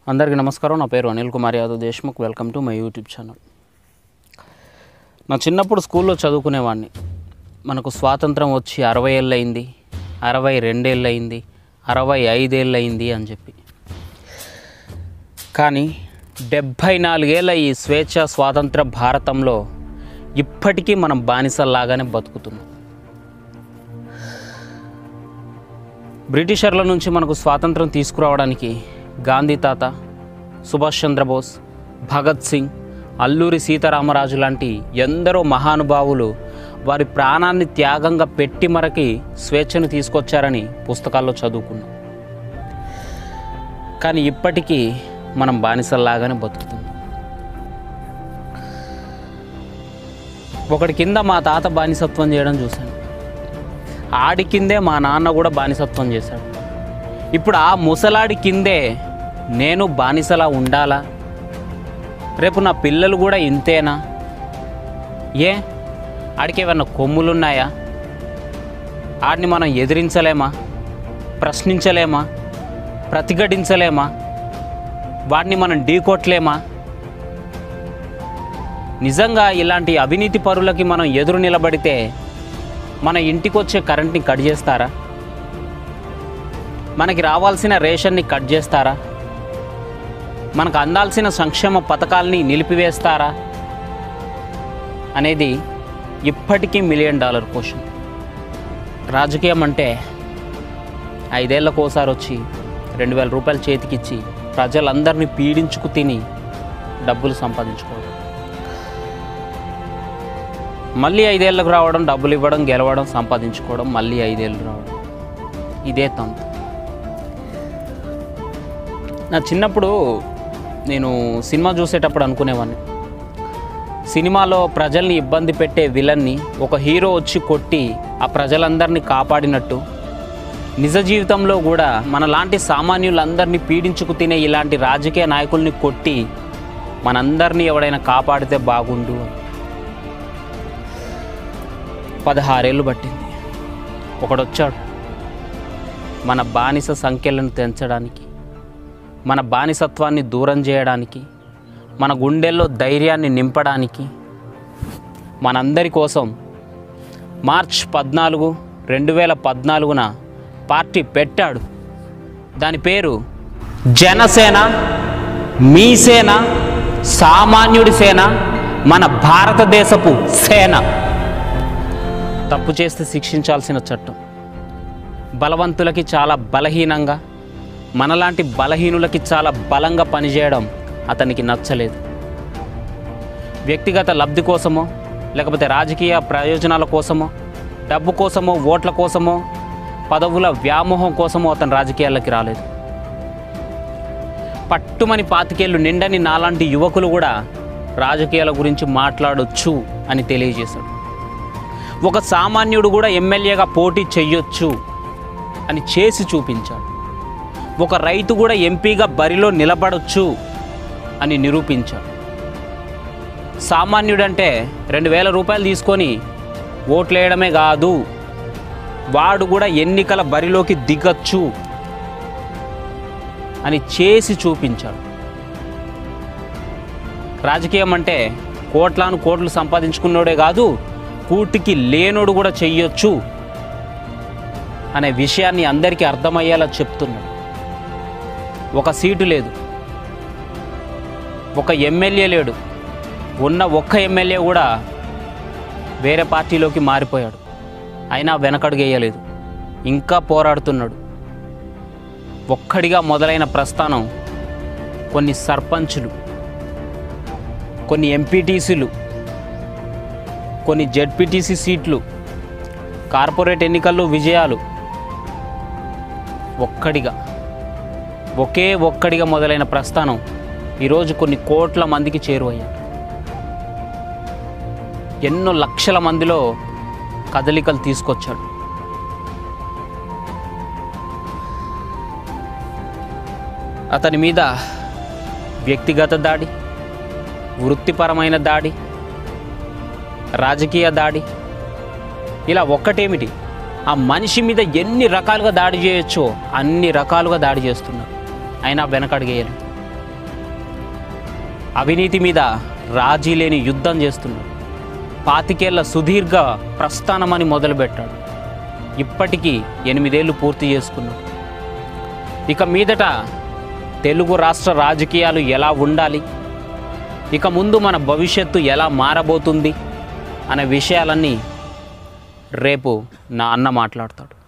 అందరికీ నమస్కారం నా పేరు Anil Kumar Yadav Deshmukh welcome to my YouTube channel నా చిన్నప్పుడు స్కూల్లో చదువుకునేవాడిని మనకు స్వాతంత్రం వచ్చి అరవై ఏళ్ళు అయింది అరవై రెండేళ్ళు అయింది అరవై ఐదేళ్ళు అయింది అని చెప్పి కానీ డెబ్భై నాలుగేళ్ల ఈ స్వేచ్ఛ స్వాతంత్ర భారతంలో ఇప్పటికీ మనం బానిసల్లాగానే బతుకుతున్నాం బ్రిటిషర్ల నుంచి మనకు స్వాతంత్రం తీసుకురావడానికి గాంధీ తాత సుభాష్ చంద్రబోస్ భగత్ సింగ్ అల్లూరి సీతారామరాజు లాంటి ఎందరో మహానుభావులు వారి ప్రాణాన్ని త్యాగంగా పెట్టి మరకి స్వేచ్ఛను తీసుకొచ్చారని పుస్తకాల్లో చదువుకున్నాం కానీ ఇప్పటికీ మనం బానిసల్లాగానే బతుకుతున్నాం ఒకటి కింద మా తాత బానిసత్వం చేయడం చూశాను ఆడి కిందే మా నాన్న కూడా బానిసత్వం చేశాడు ఇప్పుడు ఆ ముసలాడి కిందే నేను బానిసలా ఉండాలా రేపు నా పిల్లలు కూడా ఇంతేనా ఏ ఆడికి ఏమన్నా కొమ్ములున్నాయా ఆడిని మనం ఎదిరించలేమా ప్రశ్నించలేమా ప్రతిఘటించలేమా వాడిని మనం ఢీకొట్టలేమా నిజంగా ఇలాంటి అవినీతి పరులకి మనం ఎదురు నిలబడితే మన ఇంటికి వచ్చే కరెంట్ని కట్ చేస్తారా మనకి రావాల్సిన రేషన్ని కట్ చేస్తారా మనకు అందాల్సిన సంక్షేమ పథకాల్ని నిలిపివేస్తారా అనేది ఇప్పటికీ మిలియన్ డాలర్ క్వశ్చన్ రాజకీయం అంటే ఐదేళ్లకోసారి వచ్చి రెండు వేల రూపాయలు చేతికిచ్చి ప్రజలందరినీ పీడించుకు తిని డబ్బులు సంపాదించుకోవడం మళ్ళీ ఐదేళ్ళకు రావడం డబ్బులు ఇవ్వడం గెలవడం సంపాదించుకోవడం మళ్ళీ ఐదేళ్ళు రావడం ఇదే తంతు నా చిన్నప్పుడు నేను సినిమా చూసేటప్పుడు అనుకునేవాడిని సినిమాలో ప్రజల్ని ఇబ్బంది పెట్టే విలన్ని ఒక హీరో వచ్చి కొట్టి ఆ ప్రజలందరినీ కాపాడినట్టు నిజ జీవితంలో కూడా మనలాంటి సామాన్యులందరినీ పీడించుకు తినే ఇలాంటి రాజకీయ నాయకుల్ని కొట్టి మనందరినీ ఎవడైనా కాపాడితే బాగుండు అని పదహారేళ్ళు పట్టింది ఒకడొచ్చాడు మన బానిస సంఖ్యలను తెంచడానికి మన బానిసత్వాన్ని దూరం చేయడానికి మన గుండెల్లో ధైర్యాన్ని నింపడానికి మనందరి కోసం మార్చ్ పద్నాలుగు రెండు వేల పద్నాలుగున పార్టీ పెట్టాడు దాని పేరు జనసేన మీ సేన సామాన్యుడి సేన మన భారతదేశపు సేన తప్పు చేస్తే శిక్షించాల్సిన చట్టం బలవంతులకి చాలా బలహీనంగా మనలాంటి బలహీనులకి చాలా బలంగా పనిచేయడం అతనికి నచ్చలేదు వ్యక్తిగత లబ్ధి కోసమో లేకపోతే రాజకీయ ప్రయోజనాల కోసమో డబ్బు కోసమో ఓట్ల కోసమో పదవుల వ్యామోహం కోసమో అతను రాజకీయాల్లోకి రాలేదు పట్టుమని పాతికేళ్ళు నిండని నాలాంటి యువకులు కూడా రాజకీయాల గురించి మాట్లాడొచ్చు అని తెలియజేశాడు ఒక సామాన్యుడు కూడా ఎమ్మెల్యేగా పోటీ చెయ్యొచ్చు అని చేసి చూపించాడు ఒక రైతు కూడా ఎంపీగా బరిలో నిలబడొచ్చు అని నిరూపించాడు సామాన్యుడంటే రెండు వేల రూపాయలు తీసుకొని ఓట్లేయడమే కాదు వాడు కూడా ఎన్నికల బరిలోకి దిగచ్చు అని చేసి చూపించాడు రాజకీయం అంటే కోట్లాను కోట్లు సంపాదించుకున్నోడే కాదు కూటికి లేనోడు కూడా చెయ్యొచ్చు అనే విషయాన్ని అందరికీ అర్థమయ్యేలా చెప్తున్నాడు ఒక సీటు లేదు ఒక ఎమ్మెల్యే లేడు ఉన్న ఒక్క ఎమ్మెల్యే కూడా వేరే పార్టీలోకి మారిపోయాడు అయినా వెనకడుగేయలేదు ఇంకా పోరాడుతున్నాడు ఒక్కడిగా మొదలైన ప్రస్థానం కొన్ని సర్పంచులు కొన్ని ఎంపీటీసీలు కొన్ని జెడ్పీటీసీ సీట్లు కార్పొరేట్ ఎన్నికల్లో విజయాలు ఒక్కడిగా ఒకే ఒక్కడిగా మొదలైన ప్రస్థానం ఈరోజు కొన్ని కోట్ల మందికి చేరువయ్యాడు ఎన్నో లక్షల మందిలో కదలికలు తీసుకొచ్చాడు అతని మీద వ్యక్తిగత దాడి వృత్తిపరమైన దాడి రాజకీయ దాడి ఇలా ఒక్కటేమిటి ఆ మనిషి మీద ఎన్ని రకాలుగా దాడి చేయొచ్చో అన్ని రకాలుగా దాడి చేస్తున్నారు అయినా వెనకడిగేయలేదు అవినీతి మీద రాజీ లేని యుద్ధం చేస్తున్నాడు పాతికేళ్ల సుదీర్ఘ ప్రస్థానమని మొదలుపెట్టాడు ఇప్పటికీ ఎనిమిదేళ్ళు పూర్తి చేసుకున్నాడు ఇక మీదట తెలుగు రాష్ట్ర రాజకీయాలు ఎలా ఉండాలి ఇక ముందు మన భవిష్యత్తు ఎలా మారబోతుంది అనే విషయాలన్నీ రేపు నా అన్న మాట్లాడతాడు